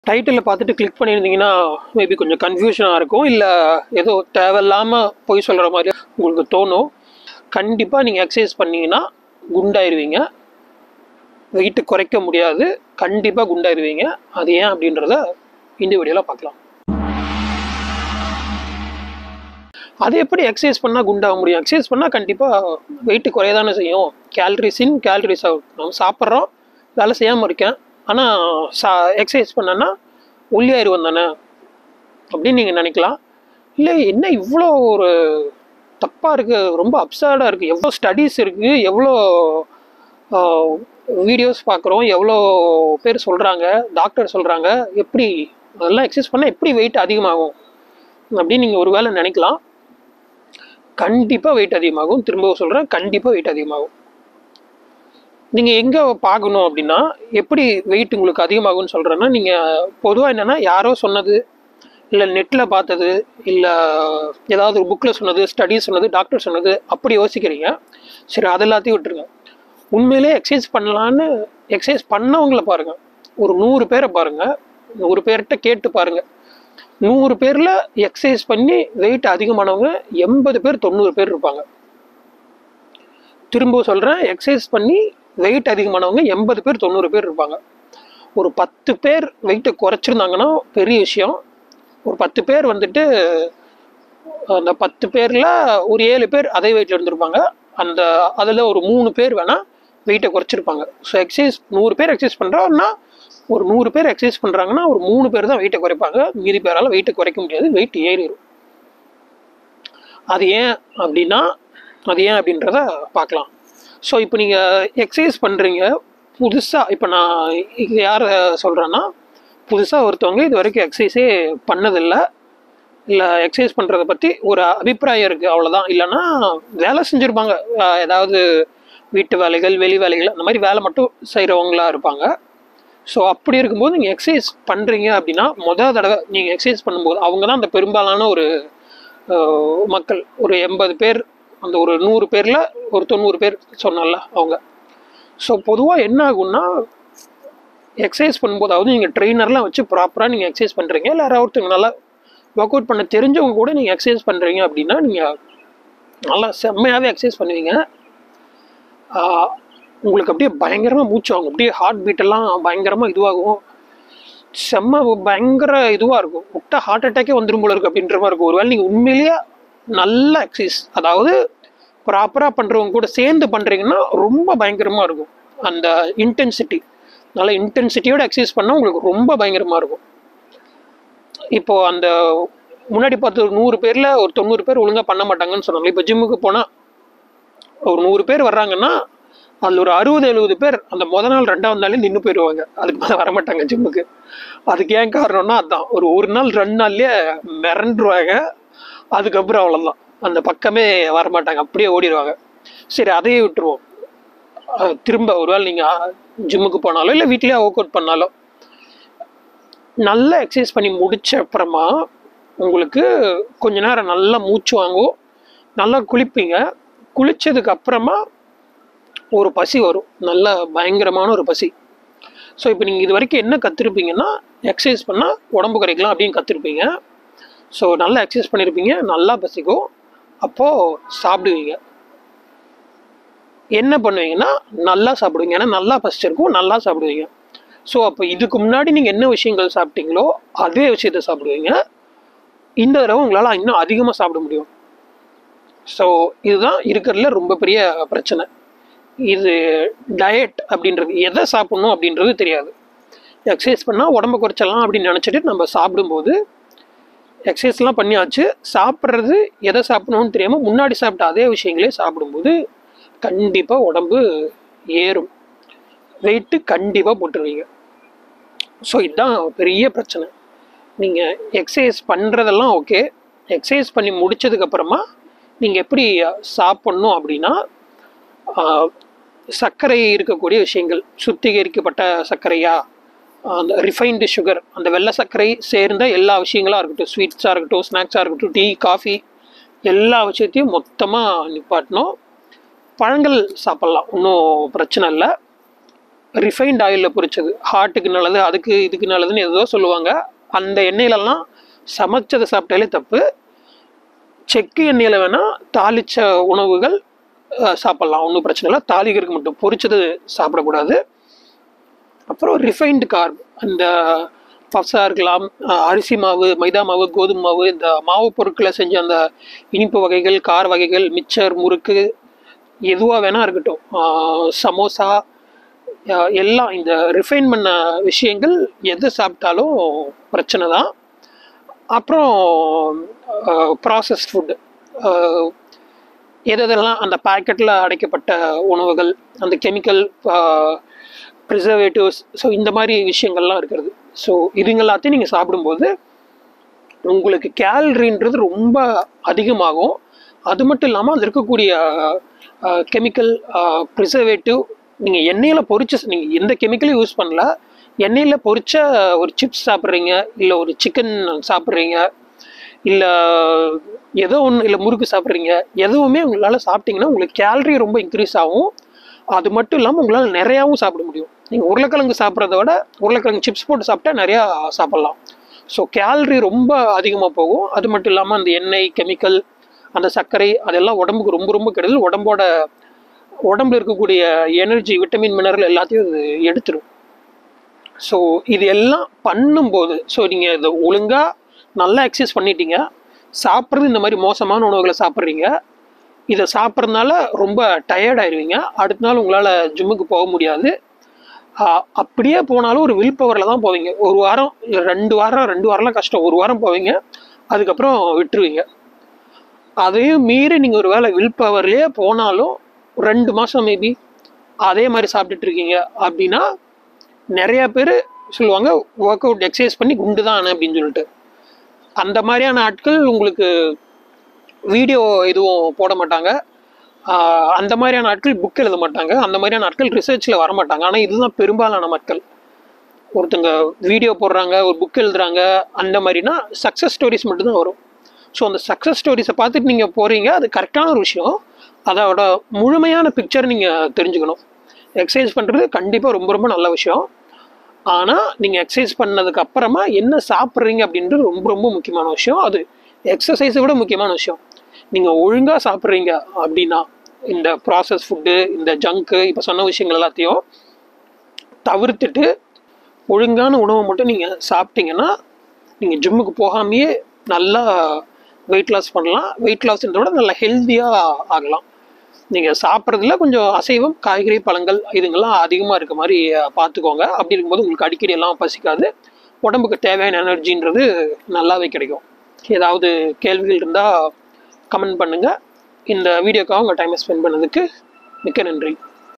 டைட்டிலை பார்த்துட்டு கிளிக் பண்ணியிருந்தீங்கன்னா மேபி கொஞ்சம் கன்ஃபியூஷனாக இருக்கும் இல்லை ஏதோ தேவையில்லாமல் பொய் சொல்கிற மாதிரி உங்களுக்கு தோணும் கண்டிப்பாக நீங்கள் எக்ஸசைஸ் பண்ணீங்கன்னா குண்டாயிருவீங்க வெயிட்டு குறைக்க முடியாது கண்டிப்பாக குண்டாயிருவீங்க அது ஏன் அப்படின்றத இந்த வீடியோவில் பார்க்கலாம் அது எப்படி எக்ஸசைஸ் பண்ணால் குண்டாக முடியும் எக்ஸசைஸ் பண்ணால் கண்டிப்பாக வெயிட்டு குறைய தானே செய்யும் கேலரிஸ் இன் கேலரிஸ் அவுட் நம்ம சாப்பிட்றோம் வேலை செய்யாமல் இருக்கேன் ஆனால் சா எக்ஸசைஸ் பண்ணேன்னா ஒல்லியாயிருவன் தானே அப்படின்னு நீங்கள் நினைக்கலாம் இல்லை என்ன இவ்வளோ ஒரு தப்பாக இருக்குது ரொம்ப அப்சர்டாக இருக்குது எவ்வளோ ஸ்டடீஸ் இருக்குது எவ்வளோ வீடியோஸ் பார்க்குறோம் எவ்வளோ பேர் சொல்கிறாங்க டாக்டர் சொல்கிறாங்க எப்படி அதெல்லாம் எக்ஸசைஸ் பண்ணால் எப்படி வெயிட் அதிகமாகும் அப்படின்னு நீங்கள் ஒரு வேளை நினைக்கலாம் கண்டிப்பாக வெயிட் அதிகமாகும் திரும்பவும் சொல்கிறேன் கண்டிப்பாக வெயிட் அதிகமாகும் நீங்கள் எங்கே பார்க்கணும் அப்படின்னா எப்படி வெயிட் உங்களுக்கு அதிகமாகும்னு சொல்கிறேன்னா நீங்கள் பொதுவாக என்னென்னா யாரோ சொன்னது இல்லை நெட்டில் பார்த்தது இல்லை ஏதாவது ஒரு புக்கில் சொன்னது ஸ்டடீஸ் சொன்னது டாக்டர் சொன்னது அப்படி யோசிக்கிறீங்க சரி அது எல்லாத்தையும் விட்டுருங்க உண்மையிலே எக்ஸசைஸ் பண்ணலான்னு எக்ஸசைஸ் பண்ணவங்கள பாருங்கள் ஒரு நூறு பேரை பாருங்கள் நூறு பேர்கிட்ட கேட்டு பாருங்கள் நூறு பேரில் எக்ஸசைஸ் பண்ணி வெயிட் அதிகமானவங்க எண்பது பேர் தொண்ணூறு பேர் இருப்பாங்க திரும்ப சொல்கிறேன் எக்ஸசைஸ் பண்ணி வெயிட் அதிகமானவங்க எண்பது பேர் தொண்ணூறு பேர் இருப்பாங்க ஒரு பத்து பேர் வெயிட்டை குறைச்சிருந்தாங்கன்னா பெரிய விஷயம் ஒரு பத்து பேர் வந்துட்டு அந்த பத்து பேரில் ஒரு ஏழு பேர் அதே வெயிட்டில் இருந்திருப்பாங்க அந்த அதில் ஒரு மூணு பேர் வேணால் வெயிட்டை குறைச்சிருப்பாங்க ஸோ எக்ஸசைஸ் நூறு பேர் எக்ஸசைஸ் பண்ணுறோம்னா ஒரு நூறு பேர் எக்ஸசைஸ் பண்ணுறாங்கன்னா ஒரு மூணு பேர் தான் வெயிட்டை குறைப்பாங்க மீதி பேரால் வெயிட்டை குறைக்க முடியாது வெயிட் ஏறிடும் அது ஏன் அப்படின்னா அது ஏன் அப்படின்றத பார்க்கலாம் ஸோ இப்போ நீங்கள் எக்ஸசைஸ் பண்ணுறீங்க புதுசாக இப்போ நான் இது யார் சொல்கிறேன்னா புதுசாக ஒருத்தவங்க இது வரைக்கும் எக்ஸசைஸே பண்ணதில்லை இல்லை எக்ஸசைஸ் பண்ணுறதை பற்றி ஒரு அபிப்பிராயம் இருக்குது அவ்வளோதான் இல்லைன்னா வேலை செஞ்சுருப்பாங்க ஏதாவது வீட்டு வேலைகள் வெளி வேலைகள் அந்த மாதிரி வேலை மட்டும் செய்கிறவங்களா இருப்பாங்க ஸோ அப்படி இருக்கும்போது நீங்கள் எக்ஸசைஸ் பண்ணுறீங்க அப்படின்னா மொதல் தடவை நீங்கள் எக்ஸசைஸ் பண்ணும்போது அவங்க தான் அந்த பெரும்பாலான ஒரு மக்கள் ஒரு எண்பது பேர் அந்த ஒரு நூறு பேரில் ஒரு தொண்ணூறு பேர் சொன்னல அவங்க ஸோ பொதுவாக என்ன ஆகும்னா எக்ஸசைஸ் பண்ணும்போது அதாவது நீங்கள் ட்ரெயினர்லாம் வச்சு ப்ராப்பராக நீங்கள் எக்ஸசைஸ் பண்ணுறீங்க இல்லை யாராவது ஒருத்தவங்க நல்லா ஒர்க் அவுட் பண்ண தெரிஞ்சவங்க கூட நீங்கள் எக்ஸசைஸ் பண்ணுறீங்க அப்படின்னா நீங்கள் நல்லா செம்மையாகவே எக்ஸசைஸ் பண்ணுவீங்க உங்களுக்கு அப்படியே பயங்கரமாக மூச்சு ஆகும் அப்படியே ஹார்ட் பீட்டெல்லாம் பயங்கரமாக இதுவாகும் செம்ம பயங்கர இதுவாக இருக்கும் விட்டா ஹார்ட் அட்டாக்கே வந்துடும் போல இருக்குது அப்படின்ற மாதிரி இருக்கும் ஒருவேளை நீங்கள் உண்மையிலேயே நல்ல எக்ஸசைஸ் அதாவது ப்ராப்பராக பண்ணுறவங்க கூட சேர்ந்து பண்ணுறீங்கன்னா ரொம்ப பயங்கரமாக இருக்கும் அந்த இன்டென்சிட்டி நல்ல இன்டென்சிட்டியோட எக்ஸசைஸ் பண்ணால் உங்களுக்கு ரொம்ப பயங்கரமாக இருக்கும் இப்போது அந்த முன்னாடி பார்த்து ஒரு நூறு பேரில் ஒரு தொண்ணூறு பேர் ஒழுங்காக பண்ண மாட்டாங்கன்னு சொன்னாங்க இப்போ ஜிம்முக்கு போனால் ஒரு நூறு பேர் வர்றாங்கன்னா அதில் ஒரு அறுபது எழுபது பேர் அந்த முத நாள் ரெண்டாவது நாளே நின்று போயிடுவாங்க அதுக்கு மேலே வரமாட்டாங்க ஜிம்முக்கு அதுக்கு ஏன் காரணம்னா அதுதான் ஒரு ஒரு நாள் ரெண்டு நாள்லேயே மிரண்டுருவாங்க அதுக்கப்புறம் அவ்வளோதான் அந்த பக்கமே வரமாட்டாங்க அப்படியே ஓடிடுவாங்க சரி அதையே விட்டுருவோம் திரும்ப ஒருவேளை நீங்கள் ஜிம்முக்கு போனாலோ இல்லை வீட்லேயே ஒர்க் அவுட் பண்ணாலோ நல்லா எக்ஸசைஸ் பண்ணி முடிச்ச அப்புறமா உங்களுக்கு கொஞ்ச நேரம் நல்லா மூச்சு வாங்கும் நல்லா குளிப்பீங்க குளித்ததுக்கு அப்புறமா ஒரு பசி வரும் நல்ல பயங்கரமான ஒரு பசி ஸோ இப்போ நீங்கள் இது வரைக்கும் என்ன கற்றுருப்பீங்கன்னா எக்ஸசைஸ் பண்ணால் உடம்பு குறைக்கலாம் அப்படின்னு கற்றுருப்பீங்க ஸோ நல்லா எக்ஸசைஸ் பண்ணியிருப்பீங்க நல்லா பசிக்கும் அப்போது சாப்பிடுவீங்க என்ன பண்ணுவீங்கன்னா நல்லா சாப்பிடுவீங்க ஏன்னா நல்லா பசிச்சிருக்கும் நல்லா சாப்பிடுவீங்க ஸோ அப்போ இதுக்கு முன்னாடி நீங்கள் என்ன விஷயங்கள் சாப்பிட்டீங்களோ அதே விஷயத்த சாப்பிடுவீங்க இந்த தடவை உங்களால் இன்னும் அதிகமாக சாப்பிட முடியும் ஸோ இதுதான் இருக்கிறதுல ரொம்ப பெரிய பிரச்சனை இது டயட் அப்படின்றது எதை சாப்பிட்ணும் அப்படின்றது தெரியாது எக்ஸசைஸ் பண்ணால் உடம்பு குறைச்சலாம் அப்படின்னு நினச்சிட்டு நம்ம சாப்பிடும்போது எக்ஸசைஸ்லாம் பண்ணியாச்சு சாப்பிட்றது எதை சாப்பிடணும்னு தெரியாமல் முன்னாடி சாப்பிட்ட அதே விஷயங்களே சாப்பிடும்போது கண்டிப்பாக உடம்பு ஏறும் வெயிட்டு கண்டிப்பாக போட்டுருவீங்க ஸோ இதுதான் பெரிய பிரச்சனை நீங்கள் எக்ஸசைஸ் பண்ணுறதெல்லாம் ஓகே எக்ஸசைஸ் பண்ணி முடித்ததுக்கப்புறமா நீங்கள் எப்படி சாப்பிட்ணும் அப்படின்னா சர்க்கரை இருக்கக்கூடிய விஷயங்கள் சுத்திகரிக்கப்பட்ட சர்க்கரையா அந்த ரிஃபைன்டு சுகர் அந்த வெள்ளை சர்க்கரை சேர்ந்த எல்லா விஷயங்களாக இருக்கட்டும் ஸ்வீட்ஸாக இருக்கட்டும் ஸ்நாக்ஸாக இருக்கட்டும் டீ காஃபி எல்லா விஷயத்தையும் மொத்தமாக நிப்பாட்டணும் பழங்கள் சாப்பிட்லாம் ஒன்றும் பிரச்சனை இல்லை ரிஃபைன்ட் ஆயிலில் பொரிச்சது ஹார்ட்டுக்கு நல்லது அதுக்கு இதுக்கு நல்லதுன்னு ஏதோ சொல்லுவாங்க அந்த எண்ணெயிலெல்லாம் சமைச்சதை சாப்பிட்டாலே தப்பு செக்கு எண்ணெயில் வேணால் தாளிச்ச உணவுகள் அஹ், சாப்பிட்லாம் ஒன்றும் பிரச்சனை இல்லை தாளிக்கிறதுக்கு மட்டும் பொரிச்சது சாப்பிடக்கூடாது அப்புறம் ரிஃபைன்டு கார்ப் அந்த பப்ஸாக இருக்கலாம் அஹ், அரிசி மாவு மைதா மாவு கோதுமை மாவு இந்த மாவு பொருட்களை செஞ்ச அந்த இனிப்பு வகைகள் கார வகைகள் மிச்சர் முறுக்கு எதுவாக வேணா இருக்கட்டும் அஹ், சமோசா அஹ், எல்லாம் இந்த ரிஃபைன் பண்ண விஷயங்கள் எது சாப்பிட்டாலும் பிரச்சனை தான் அப்புறம் ப்ராசஸ்ட் ஃபுட்டு எது எதெல்லாம் அந்த பாக்கெட்டில் அடைக்கப்பட்ட உணவுகள் அந்த கெமிக்கல் ப்ரிசர்வேட்டிவ்ஸ் ஸோ இந்த மாதிரி விஷயங்கள்லாம் இருக்கிறது ஸோ இதுங்க எல்லாத்தையும் நீங்கள் சாப்பிடும்போது உங்களுக்கு கேலரின்றது ரொம்ப அதிகமாகும் அது மட்டும் இல்லாமல் அது இருக்கக்கூடிய கெமிக்கல் ப்ரிசர்வேட்டிவ் நீங்கள் எண்ணெயில் பொரிச்ச நீங்கள் எந்த கெமிக்கலும் யூஸ் பண்ணல எண்ணெயில் பொரிச்ச ஒரு சிப்ஸ் சாப்பிட்றீங்க இல்லை ஒரு சிக்கன் சாப்பிட்றீங்க இல்லை ஏதோ ஒன்று இல்லை முறுக்கு சாப்பிட்றீங்க எதுவுமே உங்களால் சாப்பிட்டீங்கன்னா உங்களுக்கு கேலரி ரொம்ப இன்க்ரீஸ் ஆகும் அது மட்டும் இல்லாமல் உங்களால் நிறையாவும் சாப்பிட முடியும் நீங்கள் உருளைக்கிழங்கு சாப்பிட்றத விட உருளைக்கிழங்கு சிப்ஸ் போட்டு சாப்பிட்டா நிறையா சாப்பிட்லாம் ஸோ கேலரி ரொம்ப அதிகமாக போகும் அது மட்டும் இல்லாமல் அந்த எண்ணெய் கெமிக்கல் அந்த சர்க்கரை அதெல்லாம் உடம்புக்கு ரொம்ப ரொம்ப கெடுதல் உடம்போட உடம்புல இருக்கக்கூடிய எனர்ஜி விட்டமின் மினரல் எல்லாத்தையும் அது எடுத்துரும் ஸோ இது எல்லாம் பண்ணும்போது ஸோ நீங்கள் இதை ஒழுங்காக நல்லா எக்ஸசைஸ் பண்ணிட்டீங்க சாப்பிட்றது இந்த மாதிரி மோசமான உணவுகளை சாப்பிட்றீங்க இதை சாப்பிட்றதுனால ரொம்ப டயர்ட் ஆயிடுவீங்க அடுத்த நாள் உங்களால் ஜிம்முக்கு போக முடியாது ஆஹ் அப்படியே போனாலும் ஒரு வில் பவரில் தான் போவீங்க ஒரு வாரம் இல்ல ரெண்டு வாரம் ரெண்டு வாரம்லாம் கஷ்டம் ஒரு வாரம் போவீங்க அதுக்கப்புறம் விட்டுருவீங்க அதையும் மீறி நீங்கள் ஒரு வேளை வில் பவர்லேயே போனாலும் ரெண்டு மாதம் மேபி அதே மாதிரி சாப்பிட்டுட்டு இருக்கீங்க அப்படின்னா நிறைய பேர் சொல்லுவாங்க ஒர்க் அவுட் எக்ஸசைஸ் பண்ணி குண்டு தான் ஆனேன் அப்படின்னு சொல்லிட்டு அந்த மாதிரியான ஆட்கள் உங்களுக்கு வீடியோ எதுவும் போட மாட்டாங்க ஆஹ் அந்த மாதிரியான ஆட்கள் புக் எழுத மாட்டாங்க அந்த மாதிரியான ஆட்கள் ரிசர்ச்சில் வர மாட்டாங்க ஆனால் இதுதான் பெரும்பாலான மக்கள் ஒருத்தங்க வீடியோ போடுறாங்க ஒரு புக் எழுதுறாங்க அந்த மாதிரினா சக்ஸஸ் ஸ்டோரிஸ் மட்டும்தான் வரும் ஸோ அந்த சக்ஸஸ் ஸ்டோரிஸை பார்த்துட்டு நீங்கள் போகிறீங்க அது கரெக்டான ஒரு விஷயம் அதோட முழுமையான பிக்சர் நீங்கள் தெரிஞ்சுக்கணும் எக்ஸசைஸ் பண்ணுறது கண்டிப்பாக ரொம்ப ரொம்ப நல்ல விஷயம் ஆனால் நீங்கள் எக்ஸசைஸ் பண்ணதுக்கு அப்புறமா என்ன சாப்பிட்றீங்க அப்படின்றது ரொம்ப ரொம்ப முக்கியமான விஷயம் அது எக்ஸசைஸை விட முக்கியமான விஷயம் நீங்கள் ஒழுங்காக சாப்பிட்றீங்க அப்படின்னா இந்த ப்ராசஸ் ஃபுட்டு இந்த ஜங்க்கு இப்போ சொன்ன விஷயங்கள் எல்லாத்தையும் தவிர்த்துட்டு ஒழுங்கான உணவை மட்டும் நீங்கள் சாப்பிட்டீங்கன்னா நீங்கள் ஜிம்முக்கு போகாமையே நல்லா வெயிட் லாஸ் பண்ணலாம் வெயிட் லாஸ்ன்றத விட நல்லா ஹெல்த்தியாக ஆகலாம் நீங்கள் சாப்பிட்றதுல கொஞ்சம் அசைவம் காய்கறி பழங்கள் இதுங்கெல்லாம் அதிகமாக இருக்க மாதிரி அஹ், பார்த்துக்கோங்க அப்படி இருக்கும்போது உங்களுக்கு அடிக்கடி எல்லாம் பசிக்காது உடம்புக்கு தேவையான எனர்ஜின்றது நல்லாவே கிடைக்கும் ஏதாவது கேள்விகள் இருந்தால் கமெண்ட் பண்ணுங்கள் இந்த வீடியோக்காக உங்கள் டைமை ஸ்பெண்ட் பண்ணதுக்கு மிக்க நன்றி